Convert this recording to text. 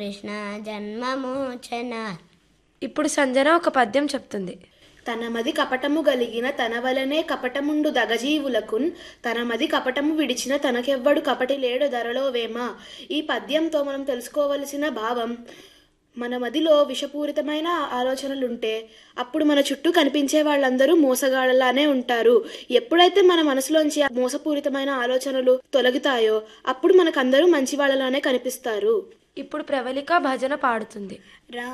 కృష్ణ జన్మమోచన ఇప్పుడు సంజన ఒక పద్యం చెప్తుంది తన మది కపటము గలిగిన తన వలనే కపటముండు దగజీవులకున్ తన మది కపటము విడిచిన తనకెవ్వడు కపటి లేడు ధరలో వేమ ఈ పద్యంతో మనం తెలుసుకోవలసిన భావం మన మదిలో విషపూరితమైన ఆలోచనలుంటే అప్పుడు మన చుట్టూ కనిపించే వాళ్ళందరూ మోసగాళ్ళలానే ఉంటారు ఎప్పుడైతే మన మనసులోంచి ఆ మోసపూరితమైన ఆలోచనలు తొలగుతాయో అప్పుడు మనకందరూ మంచి వాళ్ళలానే కనిపిస్తారు ఇప్పుడు ప్రవళిక భజన పాడుతుంది రా